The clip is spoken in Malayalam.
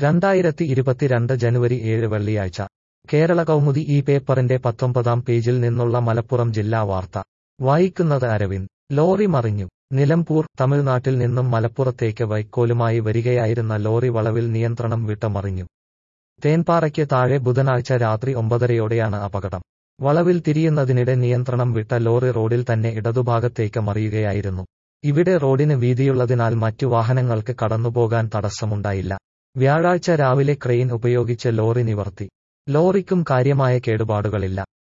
രണ്ടായിരത്തി ഇരുപത്തിരണ്ട് ജനുവരി ഏഴ് വെള്ളിയാഴ്ച കേരള കൗമുദി ഈ പേപ്പറിന്റെ പത്തൊമ്പതാം പേജിൽ നിന്നുള്ള മലപ്പുറം ജില്ലാ വാർത്ത വായിക്കുന്നത് അരവിന്ദ് ലോറി മറിഞ്ഞു നിലമ്പൂർ തമിഴ്നാട്ടിൽ നിന്നും മലപ്പുറത്തേക്ക് വൈക്കോലുമായി വരികയായിരുന്ന ലോറി വളവിൽ നിയന്ത്രണം വിട്ട് മറിഞ്ഞു തേൻപാറയ്ക്ക് താഴെ ബുധനാഴ്ച രാത്രി ഒമ്പതരയോടെയാണ് അപകടം വളവിൽ തിരിയുന്നതിനിടെ നിയന്ത്രണം വിട്ട ലോറി റോഡിൽ തന്നെ ഇടതുഭാഗത്തേക്ക് മറിയുകയായിരുന്നു ഇവിടെ റോഡിന് വീതിയുള്ളതിനാൽ മറ്റു വാഹനങ്ങൾക്ക് കടന്നുപോകാൻ തടസ്സമുണ്ടായില്ല വ്യാഴാഴ്ച രാവിലെ ക്രെയിൻ ഉപയോഗിച്ച് ലോറി നിവർത്തി ലോറിക്കും കാര്യമായ കേടുപാടുകളില്ല